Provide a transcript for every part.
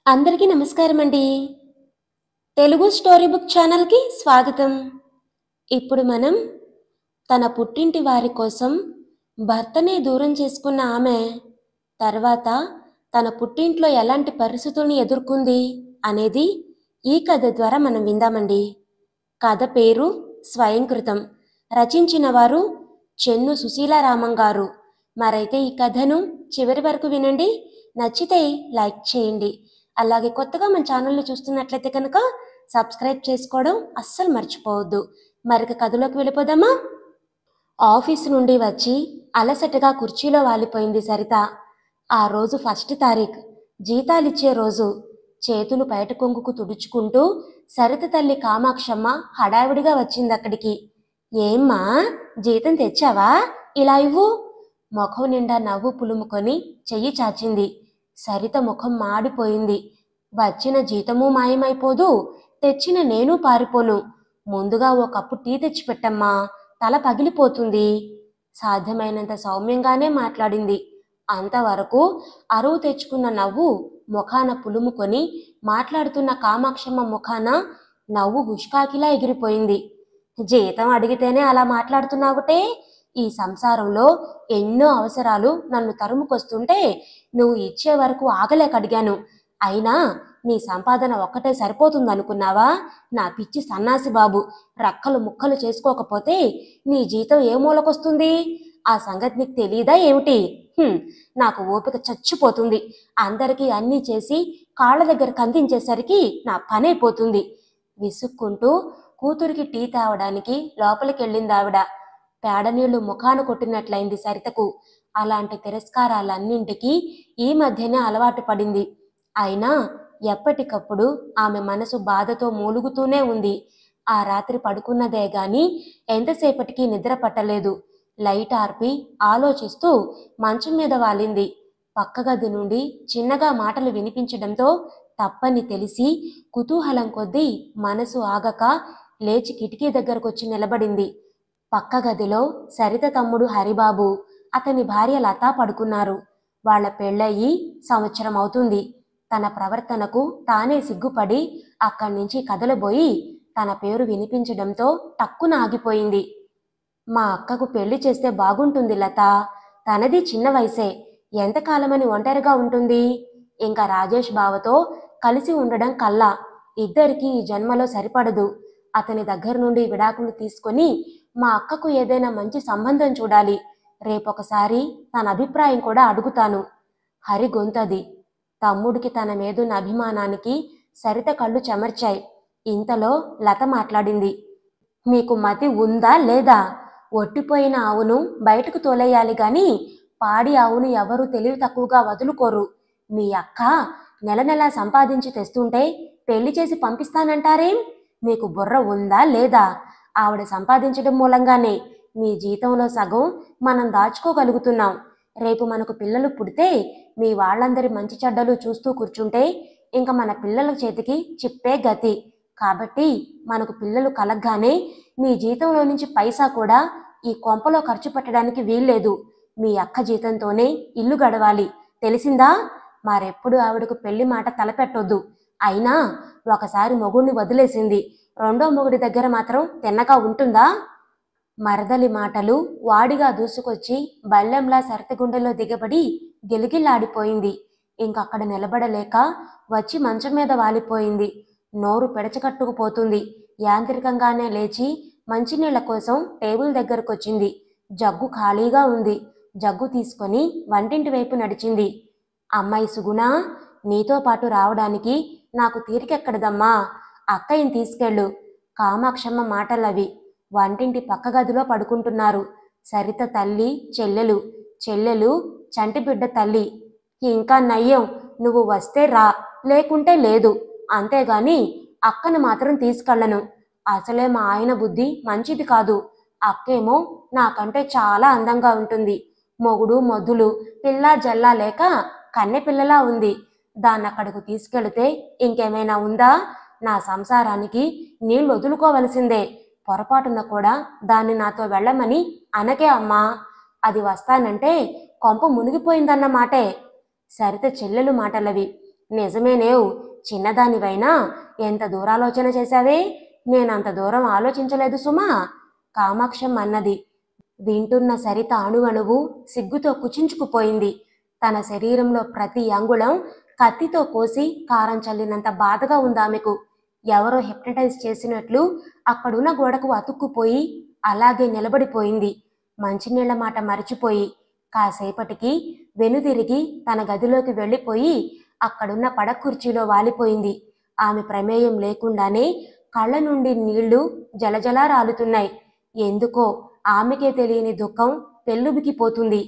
అందరికీ నమస్కారం అండి తెలుగు స్టోరీ బుక్ ఛానల్కి స్వాగతం ఇప్పుడు మనం తన పుట్టింటి వారి కోసం భర్తనే దూరం చేసుకున్న ఆమె తర్వాత తన పుట్టింట్లో ఎలాంటి పరిస్థితుల్ని ఎదుర్కొంది అనేది ఈ కథ ద్వారా మనం విందామండి కథ పేరు స్వయంకృతం రచించిన వారు చెన్ను సుశీలారామం గారు మరైతే ఈ కథను చివరి వరకు వినండి నచ్చితే లైక్ చేయండి అలాగే కొత్తగా మన ఛానల్ని చూస్తున్నట్లయితే కనుక సబ్స్క్రైబ్ చేసుకోవడం అస్సలు మర్చిపోవద్దు మరిక కథలోకి వెళ్ళిపోదామా ఆఫీస్ నుండి వచ్చి అలసటగా కుర్చీలో వాలిపోయింది సరిత ఆ రోజు ఫస్ట్ తారీఖు జీతాలిచ్చే రోజు చేతులు బయట కొంగుకు తుడుచుకుంటూ సరిత తల్లి కామాక్షమ్మ హడావిడిగా వచ్చింది అక్కడికి ఏమ్మా జీతం తెచ్చావా ఇలా ఇవ్వు ముఖం నిండా నవ్వు పులుముకొని చెయ్యి చాచింది సరిత ముఖం మాడిపోయింది వచ్చిన జీతము మాయమైపోదు తెచ్చిన నేను పారిపోను ముందుగా ఓ కప్పు టీ తెచ్చిపెట్టమ్మా తల పగిలిపోతుంది సాధ్యమైనంత సౌమ్యంగానే మాట్లాడింది అంతవరకు అరువు తెచ్చుకున్న నవ్వు ముఖాన పులుముకొని మాట్లాడుతున్న కామాక్షమ్మ ముఖాన నవ్వు హుష్కాకిలా ఎగిరిపోయింది జీతం అడిగితేనే అలా మాట్లాడుతున్నావుటే ఈ సంసారంలో ఎన్నో అవసరాలు నన్ను తరుముకొస్తుంటే నువ్వు ఇచ్చే వరకు ఆగలేక అడిగాను అయినా నీ సంపాదన ఒక్కటే సరిపోతుందనుకున్నావా నా పిచ్చి సన్నాసి బాబు రక్కలు ముక్కలు చేసుకోకపోతే నీ జీతం ఏ మూలకొస్తుంది ఆ సంగతి నీకు తెలియదా ఏమిటి హ్మ్, నాకు ఓపిక చచ్చిపోతుంది అందరికీ అన్నీ చేసి కాళ్ళ దగ్గర కందించేసరికి నా పనైపోతుంది విసుక్కుంటూ కూతురికి టీ తావడానికి లోపలికి వెళ్ళింది ఆవిడ పేడ నీళ్లు ముఖాన కొట్టినట్లయింది సరితకు అలాంటి తిరస్కారాలన్నింటికీ ఈ మధ్యనే అలవాటు పడింది అయినా ఎప్పటికప్పుడు ఆమె మనసు బాధతో మూలుగుతూనే ఉంది ఆ రాత్రి పడుకున్నదే గాని ఎంతసేపటికి నిద్ర పట్టలేదు లైట్ ఆర్పి ఆలోచిస్తూ మంచం మీద వాలింది పక్క గది నుండి చిన్నగా మాటలు వినిపించడంతో తప్పని తెలిసి కుతూహలం కొద్దీ మనసు ఆగక లేచి కిటికీ దగ్గరకొచ్చి నిలబడింది పక్క గదిలో సరిత తమ్ముడు హరిబాబు అతని భార్య లతా పడుకున్నారు వాళ్ళ పెళ్ళయి సంవత్సరం అవుతుంది తన ప్రవర్తనకు తానే సిగ్గుపడి అక్కడి నుంచి కదలబోయి తన పేరు వినిపించడంతో టక్కున ఆగిపోయింది మా అక్కకు పెళ్లి చేస్తే బాగుంటుంది లత తనది చిన్న వయసే ఎంతకాలమని ఒంటరిగా ఉంటుంది ఇంకా రాజేష్ బావతో కలిసి ఉండడం కల్లా ఇద్దరికి ఈ జన్మలో సరిపడదు అతని దగ్గర నుండి విడాకులు తీసుకొని మా అక్కకు ఏదైనా మంచి సంబంధం చూడాలి రేపొకసారి తన అభిప్రాయం కూడా అడుగుతాను హరి గొంతది తమ్ముడికి తన మీదున్న అభిమానానికి సరిత కళ్ళు చెమర్చాయి ఇంతలో లత మాట్లాడింది మీకు మతి ఉందా లేదా ఒట్టిపోయిన ఆవును బయటకు తోలేయాలి గాని పాడి ఆవును ఎవరూ తెలివి తక్కువగా వదులుకోరు మీ అక్క నెల నెలా సంపాదించి తెస్తుంటే పెళ్లి చేసి పంపిస్తానంటారేం మీకు బుర్ర ఉందా లేదా ఆవిడ సంపాదించడం మూలంగానే మీ జీతంలో సగం మనం దాచుకోగలుగుతున్నాం రేపు మనకు పిల్లలు పుడితే మీ వాళ్ళందరి మంచి చెడ్డలు చూస్తూ కూర్చుంటే ఇంకా మన పిల్లల చేతికి చిప్పే గతి కాబట్టి మనకు పిల్లలు కలగ్గానే మీ జీతంలో నుంచి పైసా కూడా ఈ కొంపలో ఖర్చు పెట్టడానికి వీల్లేదు మీ అక్క జీతంతోనే ఇల్లు గడవాలి తెలిసిందా మరెప్పుడు ఆవిడకు పెళ్లి మాట తలపెట్టొద్దు అయినా ఒకసారి మొగుడిని వదిలేసింది రెండో మొగుడి దగ్గర మాత్రం తిన్నగా ఉంటుందా మరదలి మాటలు వాడిగా దూసుకొచ్చి బల్లెంలా సరతిగుండెలో దిగబడి గిలిగిల్లాడిపోయింది ఇంకక్కడ నిలబడలేక వచ్చి మంచం మీద వాలిపోయింది నోరు పెడచకట్టుకుపోతుంది యాంత్రికంగానే లేచి మంచినీళ్ల కోసం టేబుల్ దగ్గరకొచ్చింది జగ్గు ఖాళీగా ఉంది జగ్గు తీసుకొని వంటింటి వైపు నడిచింది అమ్మాయి సుగుణ నీతో పాటు రావడానికి నాకు తీరికెక్కడదమ్మా అక్కయ్యని తీసుకెళ్ళు కామాక్షమ్మ మాటలవి వంటింటి పక్క గదిలో పడుకుంటున్నారు సరిత తల్లి చెల్లెలు చెల్లెలు చంటి బిడ్డ తల్లి ఇంకా నయ్యం నువ్వు వస్తే రా లేకుంటే లేదు అంతేగాని అక్కను మాత్రం తీసుకెళ్ళను అసలే మా ఆయన బుద్ధి మంచిది కాదు అక్కేమో నాకంటే చాలా అందంగా ఉంటుంది మొగుడు మొద్దులు పిల్ల జల్లా లేక కన్నె పిల్లలా ఉంది దాన్ని అక్కడకు తీసుకెళితే ఇంకేమైనా ఉందా నా సంసారానికి నీళ్లు వదులుకోవలసిందే పొరపాటున కూడా దాన్ని నాతో వెళ్ళమని అనకే అమ్మా అది వస్తానంటే కొంప మునిగిపోయిందన్న మాటే సరిత చెల్లెలు మాటలవి నిజమేనేవు చిన్నదానివైనా ఎంత దూరాలోచన చేశావే నేనంత దూరం ఆలోచించలేదు సుమా కామాక్షం అన్నది వింటున్న సరిత అణువణువు సిగ్గుతో కుచించుకుపోయింది తన శరీరంలో ప్రతి అంగుళం కత్తితో కోసి కారం చల్లినంత బాధగా ఉందామెకు ఎవరో హిప్నటైజ్ చేసినట్లు అక్కడున్న గోడకు అతుక్కుపోయి అలాగే నిలబడిపోయింది మంచినీళ్ల మాట మరిచిపోయి కాసేపటికి వెనుదిరిగి తన గదిలోకి వెళ్ళిపోయి అక్కడున్న పడకుర్చీలో వాలిపోయింది ఆమె ప్రమేయం లేకుండానే కళ్ళ నుండి నీళ్లు జలజలా రాలుతున్నాయి ఎందుకో ఆమెకే తెలియని దుఃఖం పెళ్ళుబికిపోతుంది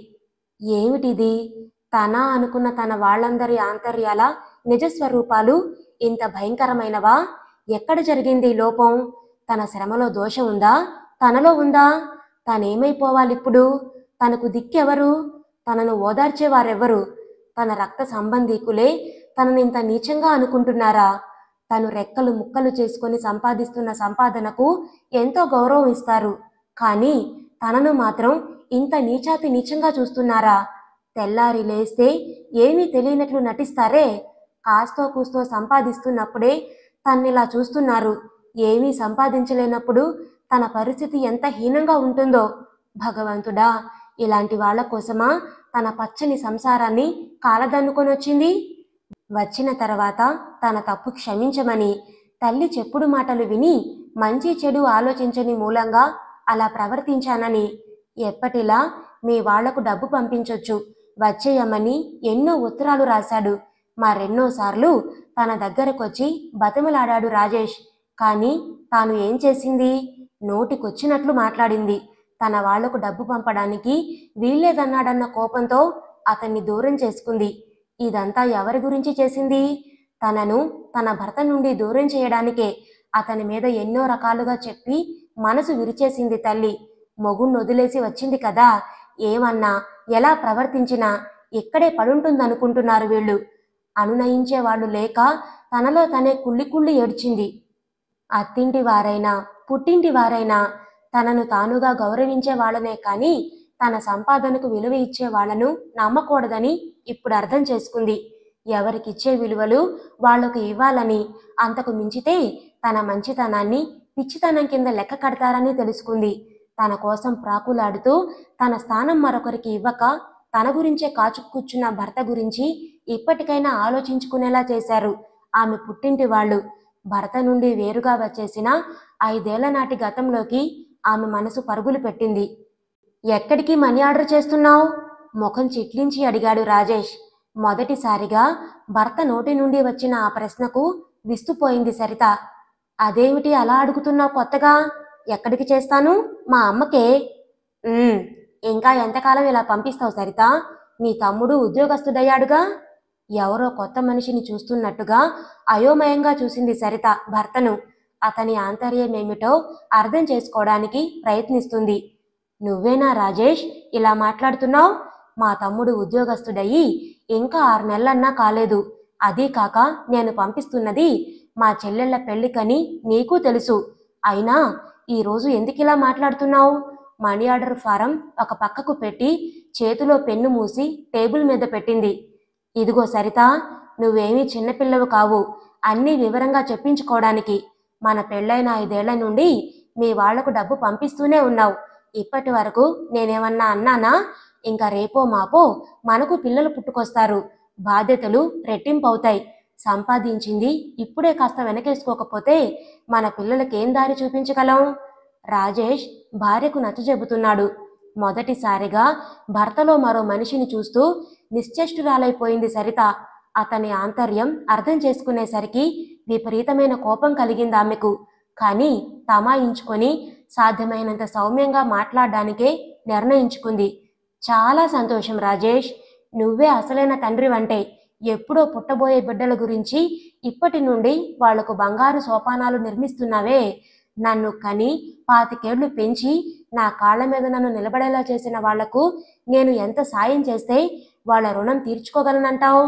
ఏమిటిది తన అనుకున్న తన వాళ్ళందరి ఆంతర్యాల నిజస్వరూపాలు ఇంత భయంకరమైనవా ఎక్కడ జరిగింది ఈ లోపం తన శ్రమలో దోషం ఉందా తనలో ఉందా తనేమైపోవాలిప్పుడు తనకు దిక్కెవరు తనను ఓదార్చేవారెవరు తన రక్త సంబంధీకులే తనని ఇంత నీచంగా అనుకుంటున్నారా తను రెక్కలు ముక్కలు చేసుకొని సంపాదిస్తున్న సంపాదనకు ఎంతో గౌరవం ఇస్తారు కానీ తనను మాత్రం ఇంత నీచాతి నీచంగా చూస్తున్నారా తెల్లారి లేస్తే ఏమీ తెలియనట్లు నటిస్తారే కాస్తో కూస్తో సంపాదిస్తున్నప్పుడే తన్నిలా చూస్తున్నారు ఏమీ సంపాదించలేనప్పుడు తన పరిస్థితి ఎంత హీనంగా ఉంటుందో భగవంతుడా ఇలాంటి వాళ్ళ కోసమా తన పచ్చని సంసారాన్ని కాలదన్నుకొని వచ్చింది వచ్చిన తర్వాత తన తప్పు క్షమించమని తల్లి చెప్పుడు మాటలు విని మంచి చెడు ఆలోచించని మూలంగా అలా ప్రవర్తించానని ఎప్పటిలా మీ వాళ్లకు డబ్బు పంపించొచ్చు వచ్చేయమని ఎన్నో ఉత్తరాలు రాశాడు మరెన్నోసార్లు తన దగ్గరకొచ్చి బతిమలాడాడు రాజేష్ కానీ తాను ఏం చేసింది నోటికొచ్చినట్లు మాట్లాడింది తన వాళ్లకు డబ్బు పంపడానికి వీల్లేదన్నాడన్న కోపంతో అతన్ని దూరం చేసుకుంది ఇదంతా ఎవరి గురించి చేసింది తనను తన భర్త నుండి దూరం చేయడానికే అతని మీద ఎన్నో రకాలుగా చెప్పి మనసు విరిచేసింది తల్లి మొగుణ్ణి వదిలేసి వచ్చింది కదా ఏమన్నా ఎలా ప్రవర్తించినా ఇక్కడే పడుంటుందనుకుంటున్నారు వీళ్ళు అనునయించే వాళ్ళు లేక తనలో తనే కుళ్ళి కుళ్ళి ఏడ్చింది అత్తింటి వారైనా పుట్టింటి వారైనా తనను తానుగా గౌరవించే వాళ్ళనే కానీ తన సంపాదనకు విలువ ఇచ్చే వాళ్ళను నమ్మకూడదని ఇప్పుడు అర్థం చేసుకుంది ఎవరికిచ్చే విలువలు వాళ్లకు ఇవ్వాలని అంతకు మించితే తన మంచితనాన్ని పిచ్చితనం కింద లెక్క కడతారని తెలుసుకుంది తన కోసం ప్రాకులాడుతూ తన స్థానం మరొకరికి ఇవ్వక తన గురించే కాచు కూర్చున్న భర్త గురించి ఇప్పటికైనా ఆలోచించుకునేలా చేశారు ఆమె పుట్టింటి వాళ్ళు భర్త నుండి వేరుగా వచ్చేసిన ఐదేళ్ల నాటి గతంలోకి ఆమె మనసు పరుగులు పెట్టింది ఎక్కడికి మనీ ఆర్డర్ చేస్తున్నావు ముఖం చిట్లించి అడిగాడు రాజేష్ మొదటిసారిగా భర్త నోటి నుండి వచ్చిన ఆ ప్రశ్నకు విస్తుపోయింది సరిత అదేమిటి అలా అడుగుతున్నావు కొత్తగా ఎక్కడికి చేస్తాను మా అమ్మకే "ఉమ్, ఇంకా ఎంతకాలం ఇలా పంపిస్తావు సరిత నీ తమ్ముడు ఉద్యోగస్తుడయ్యాడుగా ఎవరో కొత్త మనిషిని చూస్తున్నట్టుగా అయోమయంగా చూసింది సరిత భర్తను అతని ఆంతర్యమేమిటో అర్థం చేసుకోవడానికి ప్రయత్నిస్తుంది నువ్వేనా రాజేష్ ఇలా మాట్లాడుతున్నావు మా తమ్ముడు ఉద్యోగస్తుడయి ఇంకా ఆరు నెలలన్నా కాలేదు అదీ కాక నేను పంపిస్తున్నది మా చెల్లెళ్ళ పెళ్లికని నీకు తెలుసు అయినా ఈరోజు ఎందుకిలా మాట్లాడుతున్నావు మనీ ఆర్డర్ ఫారం ఒక పక్కకు పెట్టి చేతిలో పెన్ను మూసి టేబుల్ మీద పెట్టింది ఇదిగో సరిత నువ్వేమీ చిన్నపిల్లవు కావు అన్నీ వివరంగా చెప్పించుకోవడానికి మన పెళ్ళైన ఐదేళ్ల నుండి మీ వాళ్లకు డబ్బు పంపిస్తూనే ఉన్నావు ఇప్పటి వరకు నేనేమన్నా అన్నానా ఇంకా రేపో మాపో మనకు పిల్లలు పుట్టుకొస్తారు బాధ్యతలు రెట్టింపు అవుతాయి సంపాదించింది ఇప్పుడే కాస్త వెనకేసుకోకపోతే మన పిల్లలకి ఏం దారి చూపించగలం రాజేష్ భార్యకు నచ్చజెబుతున్నాడు మొదటిసారిగా భర్తలో మరో మనిషిని చూస్తూ నిశ్చేష్టురాలైపోయింది సరిత అతని ఆంతర్యం అర్థం చేసుకునేసరికి విపరీతమైన కోపం కలిగింది ఆమెకు కానీ తమాయించుకొని సాధ్యమైనంత సౌమ్యంగా మాట్లాడడానికే నిర్ణయించుకుంది చాలా సంతోషం రాజేష్ నువ్వే అసలైన తండ్రివంటే ఎప్పుడో పుట్టబోయే బిడ్డల గురించి ఇప్పటి నుండి వాళ్లకు బంగారు సోపానాలు నిర్మిస్తున్నావే నన్ను కని పాతికేళ్లు పెంచి నా కాళ్ళ మీద నన్ను నిలబడేలా చేసిన వాళ్లకు నేను ఎంత సాయం చేస్తే వాళ్ళ రుణం తీర్చుకోగలనంటావు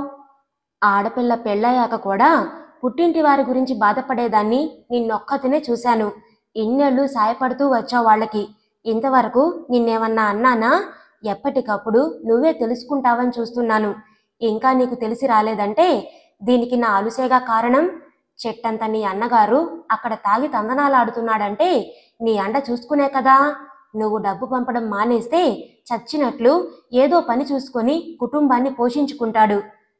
ఆడపిల్ల పెళ్ళయ్యాక కూడా పుట్టింటి వారి గురించి బాధపడేదాన్ని నిన్నొక్కతినే చూశాను ఇన్నేళ్ళు సాయపడుతూ వచ్చావు వాళ్ళకి ఇంతవరకు నిన్నేమన్నా అన్నానా ఎప్పటికప్పుడు నువ్వే తెలుసుకుంటావని చూస్తున్నాను ఇంకా నీకు తెలిసి రాలేదంటే దీనికి నా అలుసేగా కారణం చెట్టంత నీ అన్నగారు అక్కడ తాగి తందనాలాడుతున్నాడంటే నీ అండ చూసుకునే కదా నువ్వు డబ్బు పంపడం మానేస్తే చచ్చినట్లు ఏదో పని చూసుకొని కుటుంబాన్ని పోషించుకుంటాడు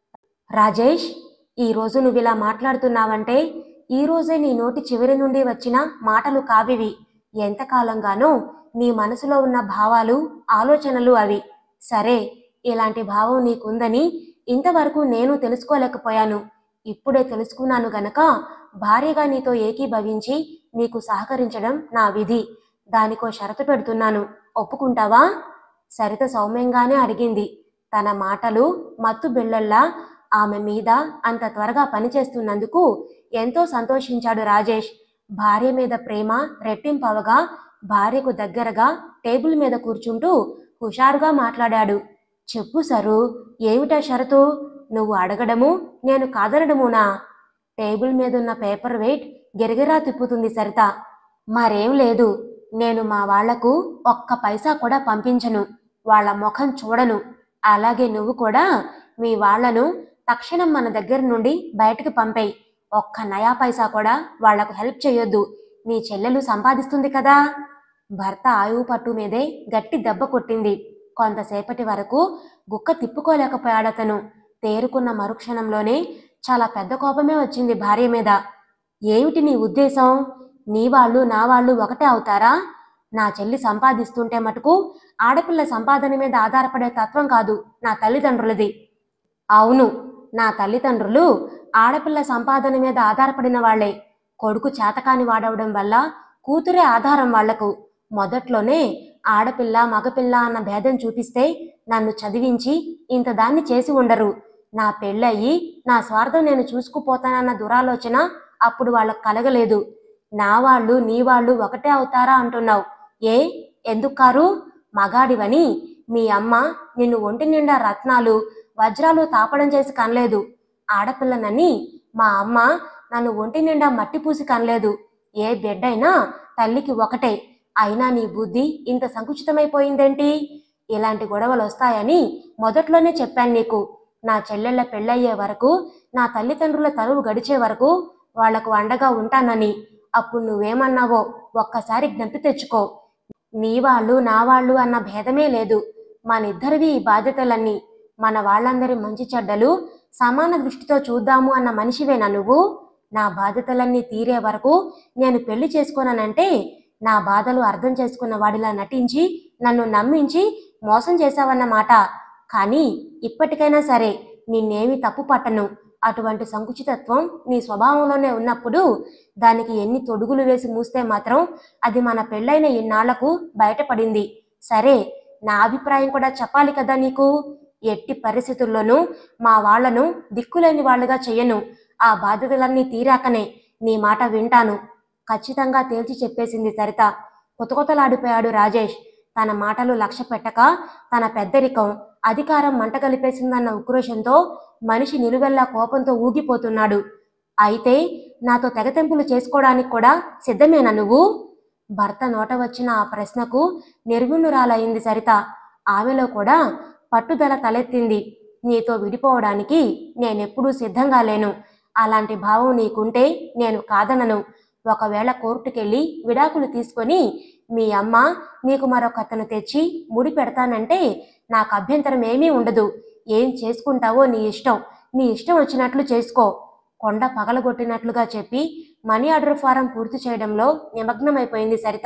రాజేష్ ఈరోజు నువ్వు ఇలా మాట్లాడుతున్నావంటే ఈ రోజే నీ నోటి చివరి నుండి వచ్చిన మాటలు కావివి ఎంతకాలంగానో నీ మనసులో ఉన్న భావాలు ఆలోచనలు అవి సరే ఇలాంటి భావం నీకుందని ఇంతవరకు నేను తెలుసుకోలేకపోయాను ఇప్పుడే తెలుసుకున్నాను గనక భార్యగా నీతో ఏకీభవించి నీకు సహకరించడం నా విధి దానికో షరతు పెడుతున్నాను ఒప్పుకుంటావా సరిత సౌమ్యంగానే అడిగింది తన మాటలు మత్తు బిళ్ళల్లా ఆమె మీద అంత త్వరగా పనిచేస్తున్నందుకు ఎంతో సంతోషించాడు రాజేష్ భార్య మీద ప్రేమ రెట్టింపవగా భార్యకు దగ్గరగా టేబుల్ మీద కూర్చుంటూ హుషారుగా మాట్లాడాడు చెప్పు సరు ఏమిటా షరతు నువ్వు అడగడము నేను కాదనడమునా టేబుల్ మీదున్న పేపర్ వెయిట్ గిరగిరా తిప్పుతుంది సరిత మరేం లేదు నేను మా వాళ్లకు ఒక్క పైసా కూడా పంపించను వాళ్ళ ముఖం చూడను అలాగే నువ్వు కూడా మీ వాళ్లను తక్షణం మన దగ్గర నుండి బయటకు పంపేయి ఒక్క నయా పైసా కూడా వాళ్లకు హెల్ప్ చేయొద్దు నీ చెల్లెలు సంపాదిస్తుంది కదా భర్త ఆయువు పట్టు మీదే గట్టి దెబ్బ కొట్టింది కొంతసేపటి వరకు గుక్క తిప్పుకోలేకపోయాడతను తేరుకున్న మరుక్షణంలోనే చాలా పెద్ద కోపమే వచ్చింది భార్య మీద ఏమిటి నీ ఉద్దేశం నీ వాళ్ళు నా వాళ్ళు ఒకటే అవుతారా నా చెల్లి సంపాదిస్తుంటే మటుకు ఆడపిల్ల సంపాదన మీద ఆధారపడే తత్వం కాదు నా తల్లిదండ్రులది అవును నా తల్లిదండ్రులు ఆడపిల్ల సంపాదన మీద ఆధారపడిన వాళ్లే కొడుకు చేతకాని వాడవడం వల్ల కూతురే ఆధారం వాళ్లకు మొదట్లోనే ఆడపిల్ల మగపిల్ల అన్న భేదం చూపిస్తే నన్ను చదివించి ఇంత దాన్ని చేసి ఉండరు నా పెళ్ళయి నా స్వార్థం నేను చూసుకుపోతానన్న దురాలోచన అప్పుడు వాళ్ళకు కలగలేదు నా వాళ్ళు నీ వాళ్ళు ఒకటే అవుతారా అంటున్నావు ఏ ఎందుకు కారు మగాడివని మీ అమ్మ నిన్ను ఒంటి నిండా రత్నాలు వజ్రాలు తాపడం చేసి కనలేదు ఆడపిల్లనని మా అమ్మ నన్ను ఒంటి నిండా మట్టి పూసి కనలేదు ఏ బిడ్డైనా తల్లికి ఒకటే అయినా నీ బుద్ధి ఇంత సంకుచితమైపోయిందేంటి ఇలాంటి గొడవలు వస్తాయని మొదట్లోనే చెప్పాను నీకు నా చెల్లెళ్ళ పెళ్ళయ్యే వరకు నా తల్లిదండ్రుల తనువు గడిచే వరకు వాళ్లకు అండగా ఉంటానని అప్పుడు నువ్వేమన్నావో ఒక్కసారి జ్ఞప్తి తెచ్చుకో నీ వాళ్ళు నా వాళ్ళు అన్న భేదమే లేదు మనిద్దరివి ఈ బాధ్యతలన్నీ మన వాళ్ళందరి మంచి చెడ్డలు సమాన దృష్టితో చూద్దాము అన్న మనిషివేనా నువ్వు నా బాధ్యతలన్నీ తీరే వరకు నేను పెళ్లి చేసుకోననంటే నా బాధలు అర్థం చేసుకున్న వాడిలా నటించి నన్ను నమ్మించి మోసం చేశావన్నమాట కానీ ఇప్పటికైనా సరే నిన్నేమి తప్పు పట్టను అటువంటి సంకుచితత్వం నీ స్వభావంలోనే ఉన్నప్పుడు దానికి ఎన్ని తొడుగులు వేసి మూస్తే మాత్రం అది మన పెళ్ళైన ఇన్నాళ్లకు బయటపడింది సరే నా అభిప్రాయం కూడా చెప్పాలి కదా నీకు ఎట్టి పరిస్థితుల్లోనూ మా వాళ్లను దిక్కులేని వాళ్ళుగా చెయ్యను ఆ బాధ్యతలన్నీ తీరాకనే నీ మాట వింటాను ఖచ్చితంగా తేల్చి చెప్పేసింది సరిత కొతకొతలాడిపోయాడు రాజేష్ తన మాటలు లక్ష్య పెట్టక తన పెద్దరికం అధికారం మంట కలిపేసిందన్న ఉక్రోషంతో మనిషి నిలువెల్లా కోపంతో ఊగిపోతున్నాడు అయితే నాతో తెగతెంపులు చేసుకోవడానికి కూడా సిద్ధమేనా నువ్వు భర్త నోట వచ్చిన ఆ ప్రశ్నకు నిర్విణురాలయ్యింది సరిత ఆమెలో కూడా పట్టుదల తలెత్తింది నీతో విడిపోవడానికి నేనెప్పుడూ సిద్ధంగా లేను అలాంటి భావం నీకుంటే నేను కాదనను ఒకవేళ కోర్టుకెళ్ళి విడాకులు తీసుకొని మీ అమ్మ నీకు మరొకతను తెచ్చి ముడి పెడతానంటే నాకు అభ్యంతరం ఏమీ ఉండదు ఏం చేసుకుంటావో నీ ఇష్టం నీ ఇష్టం వచ్చినట్లు చేసుకో కొండ పగలగొట్టినట్లుగా చెప్పి మనీ ఆర్డర్ ఫారం పూర్తి చేయడంలో నిమగ్నమైపోయింది సరిత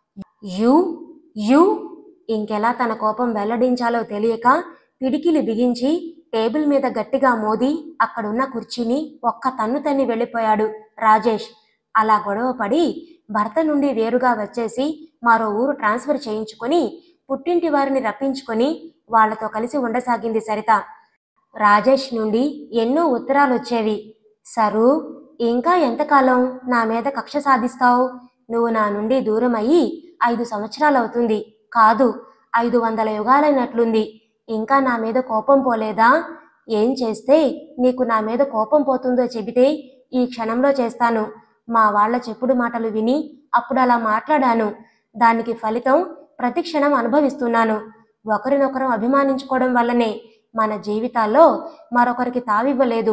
యు యు ఇంకెలా తన కోపం వెల్లడించాలో తెలియక పిడికిలి బిగించి టేబుల్ మీద గట్టిగా మోది అక్కడున్న కుర్చీని ఒక్క తన్ను తన్ని వెళ్ళిపోయాడు రాజేష్ అలా గొడవపడి భర్త నుండి వేరుగా వచ్చేసి మరో ఊరు ట్రాన్స్ఫర్ చేయించుకొని పుట్టింటి వారిని రప్పించుకొని వాళ్లతో కలిసి ఉండసాగింది సరిత రాజేష్ నుండి ఎన్నో ఉత్తరాలు వచ్చేవి సరు ఇంకా ఎంతకాలం నా మీద కక్ష సాధిస్తావు నువ్వు నా నుండి దూరం అయ్యి ఐదు సంవత్సరాలవుతుంది కాదు ఐదు వందల యుగాలైనట్లుంది ఇంకా నా మీద కోపం పోలేదా ఏం చేస్తే నీకు నా మీద కోపం పోతుందో చెబితే ఈ క్షణంలో చేస్తాను మా వాళ్ళ చెప్పుడు మాటలు విని అప్పుడు అలా మాట్లాడాను దానికి ఫలితం ప్రతి క్షణం అనుభవిస్తున్నాను ఒకరినొకరం అభిమానించుకోవడం వల్లనే మన జీవితాల్లో మరొకరికి తావివ్వలేదు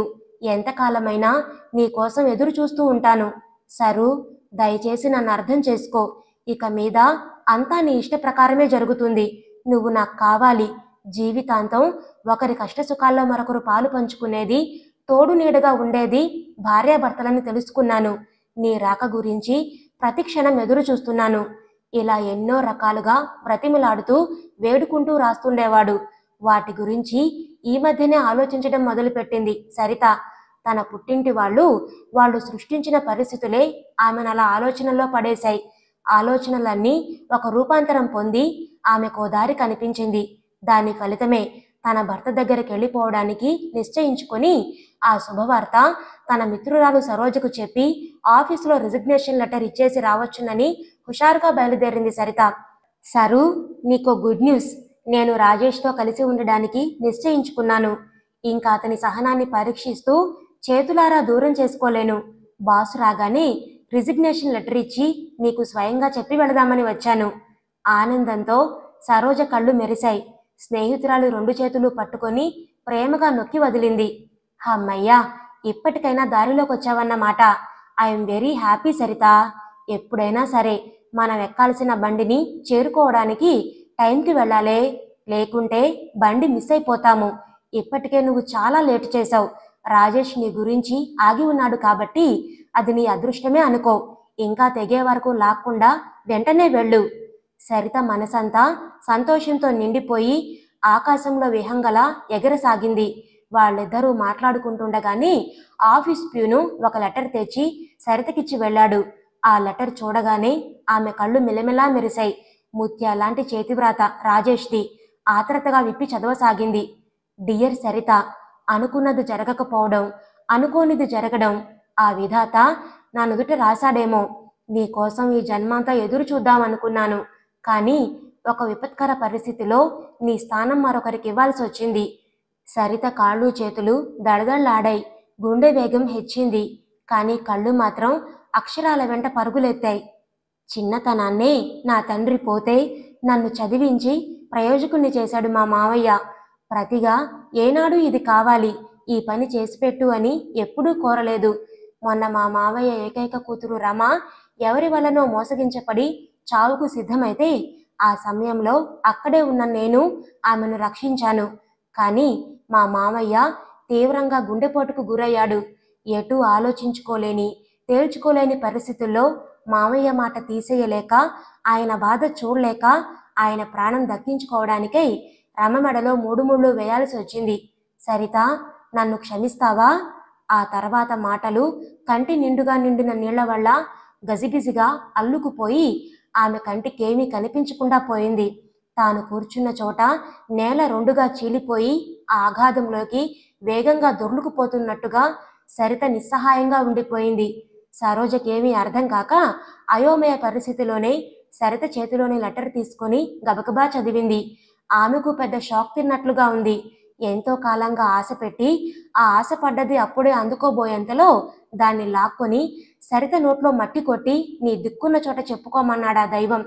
ఎంతకాలమైనా నీకోసం ఎదురు చూస్తూ ఉంటాను సరు దయచేసి నన్ను అర్థం చేసుకో ఇక మీద అంతా నీ ఇష్ట ప్రకారమే జరుగుతుంది నువ్వు నాకు కావాలి జీవితాంతం ఒకరి కష్టసుఖాల్లో మరొకరు పాలు పంచుకునేది తోడు నీడగా ఉండేది భార్యాభర్తలని తెలుసుకున్నాను నీ రాక గురించి ప్రతి క్షణం ఎదురు చూస్తున్నాను ఇలా ఎన్నో రకాలుగా బ్రతిమిలాడుతూ వేడుకుంటూ రాస్తుండేవాడు వాటి గురించి ఈ మధ్యనే ఆలోచించడం మొదలుపెట్టింది సరిత తన పుట్టింటి వాళ్ళు వాళ్ళు సృష్టించిన పరిస్థితులే ఆమెను అలా ఆలోచనల్లో పడేశాయి ఆలోచనలన్నీ ఒక రూపాంతరం పొంది ఆమెకో దారి కనిపించింది దాని ఫలితమే తన భర్త దగ్గరికి వెళ్ళిపోవడానికి నిశ్చయించుకొని ఆ శుభవార్త తన మిత్రురాలు సరోజకు చెప్పి ఆఫీసులో రిజిగ్నేషన్ లెటర్ ఇచ్చేసి రావచ్చునని హుషారుగా బయలుదేరింది సరిత సరు నీకో గుడ్ న్యూస్ నేను రాజేష్తో కలిసి ఉండడానికి నిశ్చయించుకున్నాను ఇంకా అతని సహనాన్ని పరీక్షిస్తూ చేతులారా దూరం చేసుకోలేను బాసు రాగానే రిజిగ్నేషన్ లెటర్ ఇచ్చి నీకు స్వయంగా చెప్పి వెళదామని వచ్చాను ఆనందంతో సరోజ కళ్ళు మెరిశాయి స్నేహితురాలు రెండు చేతులు పట్టుకొని ప్రేమగా నొక్కి వదిలింది అమ్మయ్యా ఇప్పటికైనా దారిలోకి వచ్చావన్నమాట ఐఎమ్ వెరీ హ్యాపీ సరిత ఎప్పుడైనా సరే మనం ఎక్కాల్సిన బండిని చేరుకోవడానికి టైంకి వెళ్ళాలే లేకుంటే బండి మిస్ అయిపోతాము ఇప్పటికే నువ్వు చాలా లేట్ చేశావు రాజేష్ నీ గురించి ఆగి ఉన్నాడు కాబట్టి అది నీ అదృష్టమే అనుకో ఇంకా తెగే వరకు లాక్కుండా వెంటనే వెళ్ళు సరిత మనసంతా సంతోషంతో నిండిపోయి ఆకాశంలో విహంగలా ఎగరసాగింది వాళ్ళిద్దరూ మాట్లాడుకుంటుండగానే ఆఫీస్ ప్యూను ఒక లెటర్ తెచ్చి సరితకిచ్చి వెళ్ళాడు ఆ లెటర్ చూడగానే ఆమె కళ్ళు మిలమిలా మెరిశాయి ముత్యాలాంటి చేతివ్రాత రాజేష్ది ఆత్రతగా విప్పి చదవసాగింది డియర్ సరిత అనుకున్నది జరగకపోవడం అనుకోనిది జరగడం ఆ విధాత నా నుదుట రాశాడేమో నీకోసం ఈ జన్మంతా ఎదురు చూద్దామనుకున్నాను కానీ ఒక విపత్కర పరిస్థితిలో నీ స్థానం మరొకరికి ఇవ్వాల్సి వచ్చింది సరిత కాళ్ళు చేతులు దడదళ్లాడాయి గుండె వేగం హెచ్చింది కానీ కళ్ళు మాత్రం అక్షరాల వెంట పరుగులెత్తాయి చిన్నతనాన్నే నా తండ్రి పోతే నన్ను చదివించి ప్రయోజకుణ్ణి చేశాడు మా మావయ్య ప్రతిగా ఏనాడు ఇది కావాలి ఈ పని చేసిపెట్టు అని ఎప్పుడూ కోరలేదు మొన్న మా మావయ్య ఏకైక కూతురు రమ ఎవరి వల్లనో మోసగించబడి చావుకు సిద్ధమైతే ఆ సమయంలో అక్కడే ఉన్న నేను ఆమెను రక్షించాను కానీ మా మామయ్య తీవ్రంగా గుండెపోటుకు గురయ్యాడు ఎటూ ఆలోచించుకోలేని తేల్చుకోలేని పరిస్థితుల్లో మామయ్య మాట తీసేయలేక ఆయన బాధ చూడలేక ఆయన ప్రాణం దక్కించుకోవడానికై రమ మెడలో మూడు ముళ్ళు వేయాల్సి వచ్చింది సరిత నన్ను క్షమిస్తావా ఆ తర్వాత మాటలు కంటి నిండుగా నిండిన నీళ్ల వల్ల గజిబిజిగా అల్లుకుపోయి ఆమె కంటికేమీ కనిపించకుండా పోయింది తాను కూర్చున్న చోట నేల రెండుగా చీలిపోయి ఆ అగాధంలోకి వేగంగా దొర్లుకుపోతున్నట్టుగా సరిత నిస్సహాయంగా ఉండిపోయింది సరోజకేమీ అర్థం కాక అయోమయ పరిస్థితిలోనే సరిత చేతిలోని లెటర్ తీసుకొని గబగబా చదివింది ఆమెకు పెద్ద షాక్ తిన్నట్లుగా ఉంది ఎంతో కాలంగా ఆశ పెట్టి ఆ ఆశ పడ్డది అప్పుడే అందుకోబోయేంతలో దాన్ని లాక్కొని సరిత నోట్లో మట్టి కొట్టి నీ దిక్కున్న చోట చెప్పుకోమన్నాడా దైవం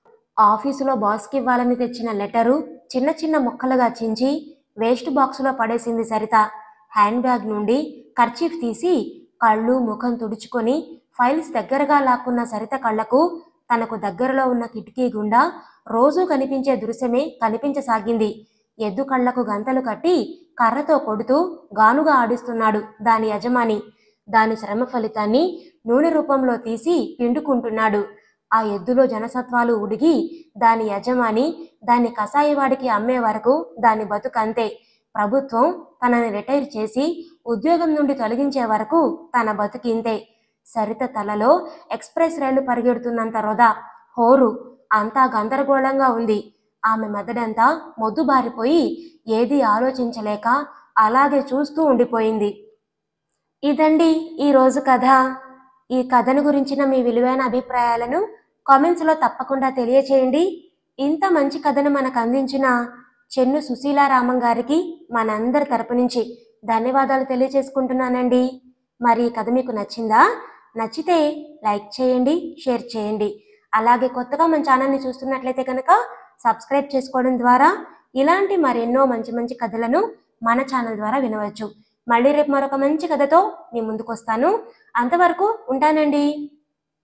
ఆఫీసులో బాస్కి ఇవ్వాలని తెచ్చిన లెటరు చిన్న చిన్న ముక్కలుగా చించి వేస్ట్ బాక్సులో పడేసింది సరిత హ్యాండ్ బ్యాగ్ నుండి కర్చీఫ్ తీసి కళ్ళు ముఖం తుడుచుకొని ఫైల్స్ దగ్గరగా లాక్కున్న సరిత కళ్ళకు తనకు దగ్గరలో ఉన్న కిటికీ గుండా రోజూ కనిపించే దృశ్యమే కనిపించసాగింది ఎద్దు కళ్ళకు గంతలు కట్టి కర్రతో కొడుతూ గానుగా ఆడిస్తున్నాడు దాని యజమాని దాని శ్రమ ఫలితాన్ని నూనె రూపంలో తీసి పిండుకుంటున్నాడు ఆ ఎద్దులో జనసత్వాలు ఉడిగి దాని యజమాని దాన్ని కసాయివాడికి అమ్మే వరకు దాని బతుకంతే ప్రభుత్వం తనని రిటైర్ చేసి ఉద్యోగం నుండి తొలగించే వరకు తన బతుకింతే సరిత తలలో ఎక్స్ప్రెస్ రైలు పరిగెడుతున్నంత రొద హోరు అంతా గందరగోళంగా ఉంది ఆమె మెదడంతా మొద్దుబారిపోయి ఏదీ ఆలోచించలేక అలాగే చూస్తూ ఉండిపోయింది ఇదండి ఈరోజు కథ ఈ కథను గురించిన మీ విలువైన అభిప్రాయాలను కామెంట్స్లో తప్పకుండా తెలియచేయండి ఇంత మంచి కథను మనకు అందించిన చెన్ను సుశీలారామం గారికి మనందరి తరపు నుంచి ధన్యవాదాలు తెలియచేసుకుంటున్నానండి మరి ఈ కథ మీకు నచ్చిందా నచ్చితే లైక్ చేయండి షేర్ చేయండి అలాగే కొత్తగా మన ఛానల్ని చూస్తున్నట్లయితే కనుక సబ్స్క్రైబ్ చేసుకోవడం ద్వారా ఇలాంటి మరెన్నో మంచి మంచి కథలను మన ఛానల్ ద్వారా వినవచ్చు మళ్ళీ రేపు మరొక మంచి కథతో మీ ముందుకు వస్తాను అంతవరకు ఉంటానండి